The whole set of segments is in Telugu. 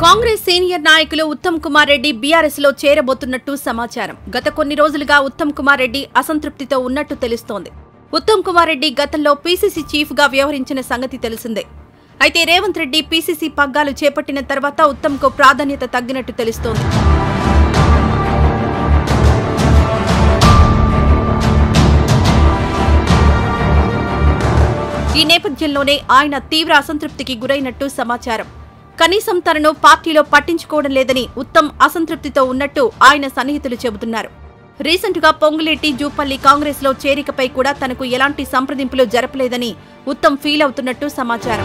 కాంగ్రెస్ సీనియర్ నాయకులు ఉత్తమ్ కుమార్ రెడ్డి బీఆర్ఎస్ లో చేరబోతున్నట్టు సమాచారం గత కొన్ని రోజులుగా ఉత్తమ్ కుమార్ రెడ్డి అసంతృప్తితో ఉన్నట్టు తెలుస్తోంది ఉత్తమ్ కుమార్ రెడ్డి గతంలో పీసీసీ చీఫ్ గా వ్యవహరించిన సంగతి తెలిసిందే అయితే రేవంత్ రెడ్డి పీసీసీ పగ్గాలు చేపట్టిన తర్వాత ఉత్తమ్ కు ప్రాధాన్యత తగ్గినట్టు తెలుస్తోంది ఈ నేపథ్యంలోనే ఆయన తీవ్ర అసంతృప్తికి గురైనట్టు సమాచారం కనీసం తనను పార్టీలో పట్టించుకోవడం లేదని ఉత్తమ్ అసంతృప్తితో ఉన్నట్టు ఆయన సన్నిహితులు చెబుతున్నారు రీసెంట్ గా పొంగులేటి జూపల్లి కాంగ్రెస్ లో చేరికపై కూడా తనకు ఎలాంటి సంప్రదింపులు జరపలేదని ఉత్తమ్ ఫీల్ అవుతున్నట్టు సమాచారం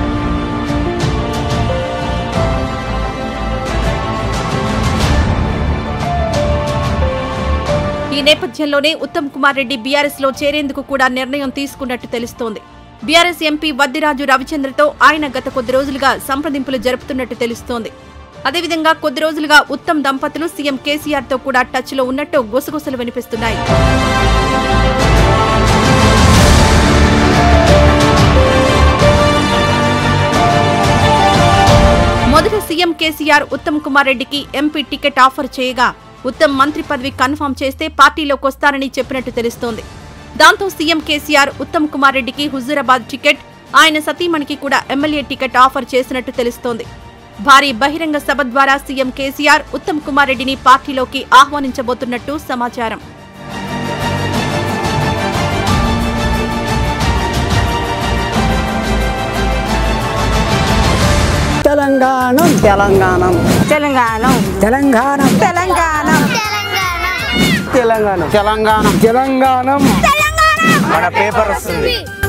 ఈ నేపథ్యంలోనే ఉత్తమ్ కుమార్ రెడ్డి బీఆర్ఎస్ లో చేరేందుకు కూడా నిర్ణయం తీసుకున్నట్టు తెలుస్తోంది బీఆర్ఎస్ ఎంపీ వద్దిరాజు రవిచంద్రతో ఆయన గత కొద్ది రోజులుగా సంప్రదింపులు జరుపుతున్నట్టు తెలుస్తోంది అదేవిధంగా కొద్ది రోజులుగా ఉత్తమ్ దంపతులు సీఎం కేసీఆర్ తో కూడా టచ్ లో ఉన్నట్టు గుసగుసలు వినిపిస్తున్నాయి మొదట సీఎం కేసీఆర్ ఉత్తమ్ కుమార్ రెడ్డికి ఎంపీ టికెట్ ఆఫర్ చేయగా ఉత్తమ్ మంత్రి పదవి కన్ఫర్మ్ చేస్తే పార్టీలోకి వస్తారని చెప్పినట్టు తెలుస్తోంది దాంతో సీఎం కేసీఆర్ ఉత్తమ్ కుమార్ రెడ్డికి హుజూరాబాద్ టికెట్ ఆయన సతీమణికి కూడా ఎమ్మెల్యే టికెట్ ఆఫర్ చేసినట్టు తెలుస్తోంది భారీ బహిరంగ సభ ద్వారా సీఎం కేసీఆర్ ఉత్తమ్ కుమార్ రెడ్డిని పార్టీలోకి ఆహ్వానించబోతున్నట్టు సమాచారం తెలంగాణం తెలంగాణం తెలంగాణం తెలంగాణం తెలంగాణం తెలంగాణం తెలంగాణం తెలంగాణం మన పేపర్ వస్తుంది